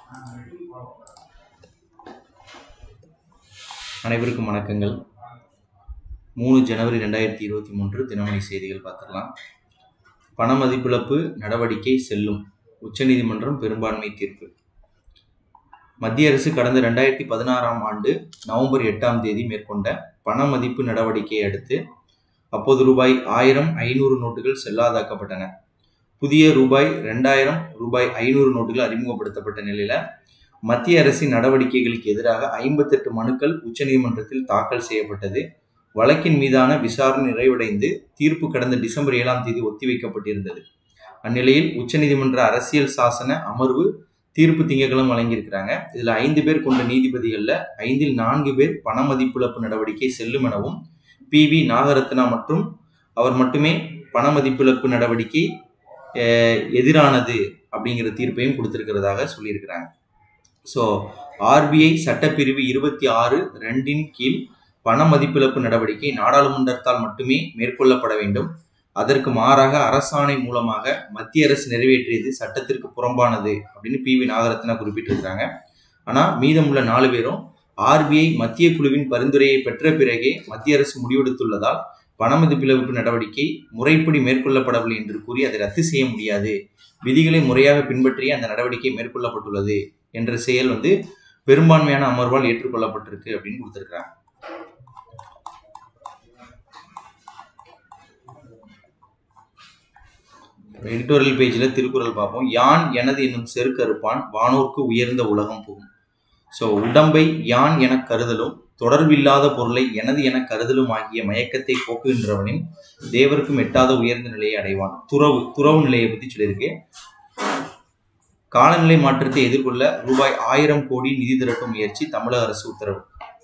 அனைவருக்கும் வணக்கங்கள் மூணு ஜனவரி ரெண்டாயிரத்தி இருபத்தி மூன்று தினமணி செய்திகள் பார்த்துடலாம் பண மதிப்பிழப்பு நடவடிக்கை செல்லும் உச்சநீதிமன்றம் பெரும்பான்மை தீர்ப்பு மத்திய அரசு கடந்த ரெண்டாயிரத்தி பதினாறாம் ஆண்டு நவம்பர் எட்டாம் தேதி மேற்கொண்ட பண மதிப்பு நடவடிக்கையை அடுத்து அப்போது ரூபாய் ஆயிரம் ஐநூறு நோட்டுகள் செல்லாதாக்கப்பட்டன புதிய ரூபாய் ரெண்டாயிரம் ரூபாய் ஐநூறு நோட்டுகள் அறிமுகப்படுத்தப்பட்ட நிலையில மத்திய அரசின் நடவடிக்கைகளுக்கு எதிராக ஐம்பத்தெட்டு மனுக்கள் உச்சநீதிமன்றத்தில் தாக்கல் செய்யப்பட்டது வழக்கின் மீதான விசாரணை நிறைவடைந்து தீர்ப்பு கடந்த டிசம்பர் ஏழாம் தேதி ஒத்திவைக்கப்பட்டிருந்தது அந்நிலையில் உச்சநீதிமன்ற அரசியல் சாசன அமர்வு தீர்ப்பு திங்கட்கிழமை வழங்கியிருக்கிறாங்க இதுல ஐந்து பேர் கொண்ட நீதிபதிகள்ல ஐந்தில் நான்கு பேர் பண மதிப்பிழப்பு நடவடிக்கை செல்லும் எனவும் பி வி நாகரத்னா மற்றும் அவர் மட்டுமே பண மதிப்பிழப்பு நடவடிக்கை அஹ், எதிரானது அப்படிங்கிற தீர்ப்பையும் கொடுத்திருக்கிறதாக சொல்லியிருக்கிறாங்க ஸோ ஆர்பிஐ சட்டப்பிரிவு இருபத்தி ஆறு ரெண்டின் கீழ் பண மதிப்பிழப்பு நடவடிக்கை நாடாளுமன்றத்தால் மட்டுமே மேற்கொள்ளப்பட வேண்டும் அதற்கு மாறாக அரசாணை மூலமாக மத்திய அரசு நிறைவேற்றியது சட்டத்திற்கு புறம்பானது அப்படின்னு பி வி நாகரத்னா குறிப்பிட்டிருக்காங்க ஆனால் மீதமுள்ள நாலு பேரும் ஆர்பிஐ மத்திய குழுவின் பரிந்துரையை பெற்ற பிறகே மத்திய அரசு முடிவெடுத்துள்ளதால் பண மதிப்பிழப்பு நடவடிக்கை முறைப்படி மேற்கொள்ளப்படவில்லை என்று கூறி அதை ரத்து செய்ய முடியாது விதிகளை முறையாக பின்பற்றி அந்த நடவடிக்கை மேற்கொள்ளப்பட்டுள்ளது என்ற செயல் வந்து பெரும்பான்மையான அமர்வால் ஏற்றுக்கொள்ளப்பட்டிருக்கு அப்படின்னு கொடுத்திருக்காங்க எடிட்டோரியல் பேஜில் திருக்குறள் பார்ப்போம் யான் எனது என்னும் செருக்கறுப்பான் வானோர்க்கு உயர்ந்த உலகம் புகும் ஸோ உடம்பை யான் எனக் கருதலும் தொடர்பில்லாத பொருளை எனது எனக் கருதலும் ஆகிய மயக்கத்தை போக்குகின்றவனின் தேவருக்கும் எட்டாத உயர்ந்த நிலையை அடைவான் துறவு துறவு நிலையை பற்றி சொல்லியிருக்கு காலநிலை மாற்றத்தை எதிர்கொள்ள ரூபாய் ஆயிரம் கோடி நிதி திரட்டும் முயற்சி தமிழக அரசு உத்தரவு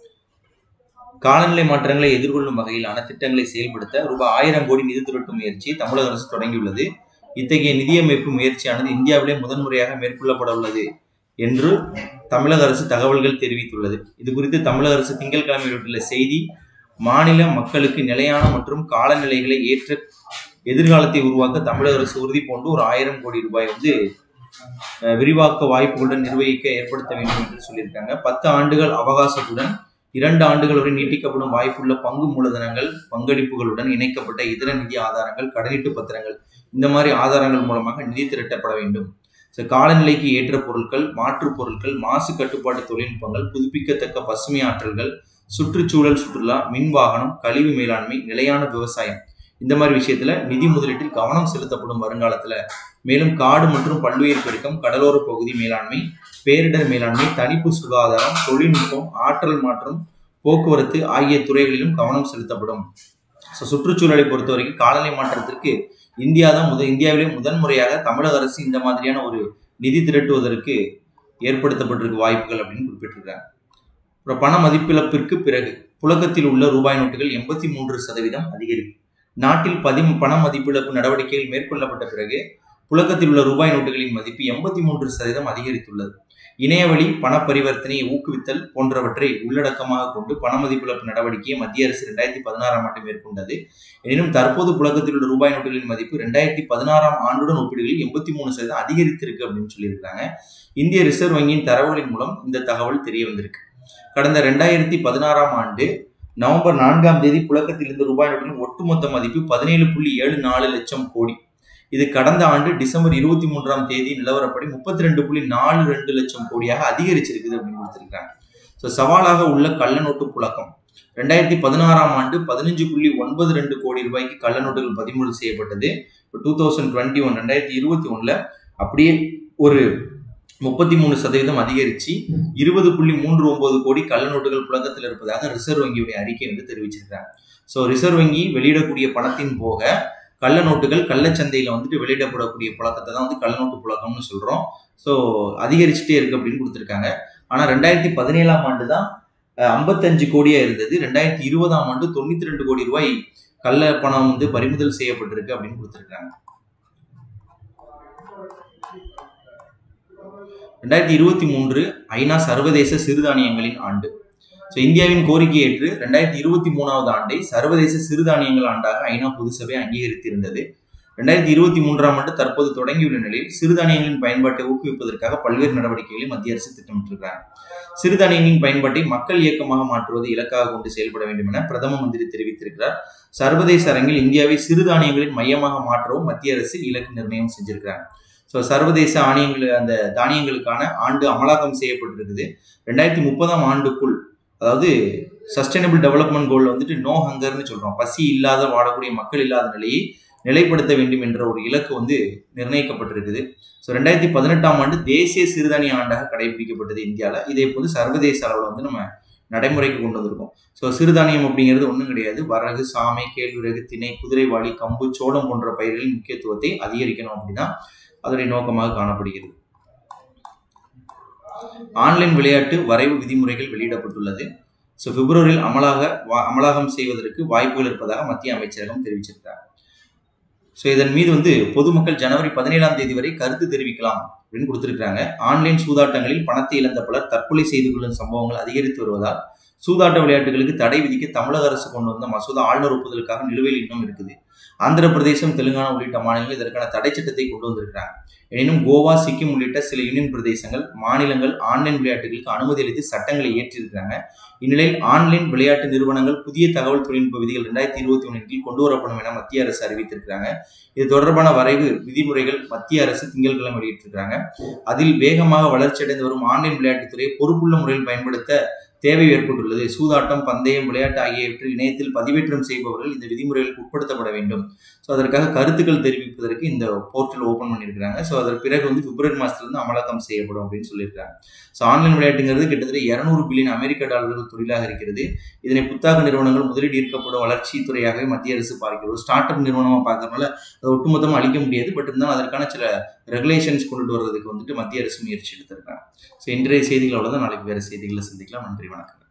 காலநிலை மாற்றங்களை எதிர்கொள்ளும் வகையிலான திட்டங்களை செயல்படுத்த ரூபாய் ஆயிரம் கோடி நிதி திரட்டும் முயற்சி தமிழக அரசு தொடங்கியுள்ளது இத்தகைய நிதியமைப்பு முயற்சியானது இந்தியாவிலே முதன்முறையாக மேற்கொள்ளப்பட உள்ளது என்று தமிழக அரசு தகவல்கள் தெரிவித்துள்ளது இது குறித்து தமிழக அரசு திங்கட்கிழமை வெளியிட்டுள்ள செய்தி மாநில மக்களுக்கு நிலையான மற்றும் காலநிலைகளை ஏற்ற எதிர்காலத்தை உருவாக்க தமிழக அரசு உறுதி பூண்டு ஒரு ஆயிரம் கோடி ரூபாய் வந்து அஹ், விரிவாக்க வாய்ப்புகளுடன் நிர்வகிக்க ஏற்படுத்த வேண்டும் என்று சொல்லியிருக்காங்க பத்து ஆண்டுகள் அவகாசத்துடன் இரண்டு ஆண்டுகள் வரை நீட்டிக்கப்படும் வாய்ப்புள்ள பங்கு மூலதனங்கள் பங்களிப்புகளுடன் இணைக்கப்பட்ட இதர நிதி ஆதாரங்கள் கடனீட்டு பத்திரங்கள் இந்த மாதிரி ஆதாரங்கள் மூலமாக நிதி திரட்டப்பட வேண்டும் ஸோ காலநிலைக்கு ஏற்ற பொருட்கள் மாற்றுப் பொருட்கள் மாசு கட்டுப்பாட்டு தொழில்நுட்பங்கள் புதுப்பிக்கத்தக்க பசுமை ஆற்றல்கள் சுற்றுச்சூழல் சுற்றுலா மின் வாகனம் கழிவு மேலாண்மை நிலையான விவசாயம் இந்த மாதிரி விஷயத்துல நிதி முதலீட்டில் கவனம் செலுத்தப்படும் வருங்காலத்துல மேலும் காடு மற்றும் பல்லுயிர் பெருக்கம் கடலோர பகுதி மேலாண்மை பேரிடர் மேலாண்மை தணிப்பு சுகாதாரம் தொழில்நுட்பம் ஆற்றல் மாற்றம் போக்குவரத்து ஆகிய துறைகளிலும் கவனம் செலுத்தப்படும் ஸோ சுற்றுச்சூழலை பொறுத்தவரைக்கும் காலநிலை மாற்றத்திற்கு இந்தியா தான் முத இந்தியாவிலே முதன்முறையாக தமிழக அரசு இந்த மாதிரியான ஒரு நிதி திரட்டுவதற்கு ஏற்படுத்தப்பட்டிருக்க வாய்ப்புகள் அப்படின்னு குறிப்பிட்டிருக்காங்க அப்புறம் பண மதிப்பிழப்பிற்கு பிறகு புழக்கத்தில் உள்ள ரூபாய் நோட்டுகள் எண்பத்தி மூன்று சதவீதம் அதிகரிப்பு நாட்டில் பதி பண மதிப்பிழப்பு நடவடிக்கைகள் மேற்கொள்ளப்பட்ட பிறகு புழக்கத்தில் உள்ள ரூபாய் நோட்டுகளின் மதிப்பு எண்பத்தி மூன்று சதவீதம் அதிகரித்துள்ளது இணையவழி பண பரிவர்த்தனையை ஊக்குவித்தல் போன்றவற்றை உள்ளடக்கமாக கொண்டு பண மதிப்பிழப்பு நடவடிக்கையை மத்திய அரசு ரெண்டாயிரத்தி பதினாறாம் ஆண்டு மேற்கொண்டது எனினும் தற்போது புழக்கத்தில் உள்ள ரூபாய் நோட்டுகளின் மதிப்பு ரெண்டாயிரத்தி பதினாறாம் ஆண்டுடன் ஒப்பிடுகையில் எண்பத்தி மூணு சதவீதம் அதிகரித்திருக்கு அப்படின்னு சொல்லியிருக்காங்க இந்திய ரிசர்வ் வங்கியின் தரவுகளின் மூலம் இந்த தகவல் தெரிய வந்திருக்கு கடந்த ரெண்டாயிரத்தி பதினாறாம் ஆண்டு நவம்பர் நான்காம் தேதி புழக்கத்தில் இருந்த ரூபாய் நோட்டின் ஒட்டுமொத்த மதிப்பு பதினேழு புள்ளி ஏழு நாலு லட்சம் கோடி இது கடந்த ஆண்டு டிசம்பர் இருபத்தி மூன்றாம் தேதி நிலவரப்படி முப்பத்தி ரெண்டு புள்ளி நாலு ரெண்டு லட்சம் கோடியாக அதிகரிச்சிருக்குது அப்படின்னு கொடுத்திருக்காங்க ஸோ சவாலாக உள்ள கள்ள நோட்டு புழக்கம் ரெண்டாயிரத்தி பதினாறாம் ஆண்டு பதினஞ்சு புள்ளி ஒன்பது ரெண்டு கோடி ரூபாய்க்கு கள்ள நோட்டுகள் பதிமூணு செய்யப்பட்டது இப்போ டூ தௌசண்ட் டுவெண்ட்டி ஒன் ரெண்டாயிரத்தி இருபத்தி ஒன்றில் அப்படியே ஒரு முப்பத்தி மூணு சதவீதம் அதிகரித்து இருபது புள்ளி மூன்று ஒன்பது கோடி கள்ள நோட்டுகள் புழக்கத்தில் இருப்பதாக ரிசர்வ் வங்கியுடைய அறிக்கை வந்து தெரிவிச்சிருக்காங்க ஸோ ரிசர்வ் வங்கி வெளியிடக்கூடிய பணத்தின் போக கள்ள நோட்டுகள் கள்ளச்சந்தையில் வந்துட்டு வெளியிடப்படக்கூடிய புழக்கத்தை தான் வந்து கள்ள நோட்டு புழக்கம்னு சொல்கிறோம் ஸோ அதிகரிச்சுட்டே இருக்கு அப்படின்னு கொடுத்துருக்காங்க ஆனால் ரெண்டாயிரத்தி பதினேழாம் ஆண்டு தான் ஐம்பத்தஞ்சு கோடியாக இருந்தது ரெண்டாயிரத்தி இருபதாம் ஆண்டு தொண்ணூற்றி ரெண்டு கோடி ரூபாய் கள்ள பணம் வந்து பறிமுதல் செய்யப்பட்டிருக்கு அப்படின்னு கொடுத்துருக்காங்க ரெண்டாயிரத்தி இருபத்தி மூன்று ஐநா சர்வதேச சிறுதானியங்களின் ஆண்டு ஸோ இந்தியாவின் கோரிக்கை ஏற்று ரெண்டாயிரத்தி இருபத்தி மூணாவது ஆண்டை சர்வதேச சிறுதானியங்கள் ஆண்டாக ஐநா பொதுசபை அங்கீகரித்திருந்தது ரெண்டாயிரத்தி இருபத்தி மூன்றாம் ஆண்டு தற்போது தொடங்கியுள்ள நிலையில் சிறுதானியங்களின் பயன்பாட்டை ஊக்குவிப்பதற்காக பல்வேறு நடவடிக்கைகளை மத்திய அரசு திட்டமிட்டிருக்கிறாங்க சிறுதானியங்களின் பயன்பாட்டை மக்கள் இயக்கமாக மாற்றுவது இலக்காக கொண்டு செயல்பட வேண்டும் என பிரதம மந்திரி தெரிவித்திருக்கிறார் சர்வதேச அரங்கில் இந்தியாவை சிறுதானியங்களின் மையமாக மாற்றவும் மத்திய அரசு இலக்கு நிர்ணயம் செஞ்சிருக்கிறாங்க ஸோ சர்வதேச ஆணையங்கள் அந்த தானியங்களுக்கான ஆண்டு அமலாக்கம் செய்யப்பட்டிருக்குது ரெண்டாயிரத்தி முப்பதாம் ஆண்டுக்குள் அதாவது சஸ்டைனபிள் டெவலப்மெண்ட் கோல் வந்துட்டு நோ ஹங்கர்னு சொல்றோம் பசி இல்லாத வாழக்கூடிய மக்கள் இல்லாத நிலையை நிலைப்படுத்த வேண்டும் என்ற ஒரு இலக்கு வந்து நிர்ணயிக்கப்பட்டிருக்குது ஸோ ரெண்டாயிரத்தி பதினெட்டாம் ஆண்டு தேசிய சிறுதானிய ஆண்டாக கடைபிடிக்கப்பட்டது இந்தியாவில் இதை இப்போது சர்வதேச அளவில் வந்து நம்ம நடைமுறைக்கு கொண்டு வந்திருக்கோம் ஸோ சிறுதானியம் அப்படிங்கிறது ஒன்றும் கிடையாது வரகு சாமை கேழ்விறகு திணை குதிரைவாளி கம்பு சோளம் போன்ற பயிர்களின் முக்கியத்துவத்தை அதிகரிக்கணும் அப்படின்னா அதனுடைய நோக்கமாக காணப்படுகிறது ஆன்லைன் விளையாட்டு வரைவு விதிமுறைகள் வெளியிடப்பட்டுள்ளது ஸோ பிப்ரவரியில் அமலாக அமலாகம் செய்வதற்கு வாய்ப்புகள் இருப்பதாக மத்திய அமைச்சரகம் தெரிவிச்சிருக்காங்க ஸோ இதன் மீது வந்து பொதுமக்கள் ஜனவரி பதினேழாம் தேதி வரை கருத்து தெரிவிக்கலாம் அப்படின்னு கொடுத்துருக்காங்க ஆன்லைன் சூதாட்டங்களில் பணத்தை இழந்த பலர் தற்கொலை செய்து கொள்ளும் சம்பவங்கள் அதிகரித்து வருவதால் சூதாட்ட விளையாட்டுகளுக்கு தடை விதிக்க தமிழக அரசு கொண்டு வந்த மசோதா ஆளுநர் ஒப்புதலுக்காக நிலுவையில் இன்னும் இருக்குது ஆந்திர பிரதேசம் தெலுங்கானா உள்ளிட்ட மாநிலங்கள் இதற்கான தடை சட்டத்தை கொண்டு வந்திருக்கிறாங்க எனினும் கோவா சிக்கிம் உள்ளிட்ட சில யூனியன் பிரதேசங்கள் மாநிலங்கள் ஆன்லைன் விளையாட்டுகளுக்கு அனுமதி அளித்து சட்டங்களை ஏற்றிருக்கிறாங்க இந்நிலையில் ஆன்லைன் விளையாட்டு நிறுவனங்கள் புதிய தகவல் தொழில்நுட்ப விதிகள் ரெண்டாயிரத்தி இருபத்தி ஒன்றின் கீழ் கொண்டு வரப்படும் என மத்திய அரசு அறிவித்திருக்கிறாங்க இது தொடர்பான வரைவு விதிமுறைகள் மத்திய அரசு திங்கட்கிழமை வெளியிட்டிருக்கிறாங்க அதில் வேகமாக வளர்ச்சியடைந்து வரும் ஆன்லைன் விளையாட்டுத்துறையை பொறுப்புள்ள முறையில் பயன்படுத்த தேவை ஏற்பட்டுள்ளது சூதாட்டம் பந்தயம் விளையாட்டு ஆகியவற்றில் இணையத்தில் பதிவேற்றம் செய்பவர்கள் இந்த விதிமுறைகளுக்கு உட்படுத்தப்பட வேண்டும் ஸோ அதற்காக கருத்துக்கள் தெரிவிப்பதற்கு இந்த போர்ட்டல் ஓப்பன் பண்ணியிருக்காங்க ஸோ அதற்கு பிறகு வந்து பிப்ரவரி மாதத்துலேருந்து அமலாக்கம் செய்யப்படும் அப்படின்னு சொல்லியிருக்காங்க ஸோ ஆன்லைன் விளையாட்டுங்கிறது கிட்டத்தட்ட இரநூறு பில்லியன் அமெரிக்க டாலர்கள் தொழிலாக இருக்கிறது இதனை புத்தாக்க நிறுவனங்கள் முதலீடு ஈர்க்கப்படும் வளர்ச்சி துறையாகவே மத்திய அரசு பார்க்கிறது ஒரு ஸ்டார்ட் அப் நிறுவனமாக பார்க்கறதுனால அதை ஒட்டுமொத்தமாக அழிக்க முடியாது பட் இருந்தாலும் அதற்கான சில ரெகுலேஷன்ஸ் கொண்டுட்டு வர்றதுக்கு வந்துட்டு மத்திய அரசு முயற்சி எடுத்திருக்காங்க ஸோ இன்றைய செய்திகளோட தான் நாளைக்கு வேறு செய்திகளை சந்திக்கலாம் நன்றி வணக்கம்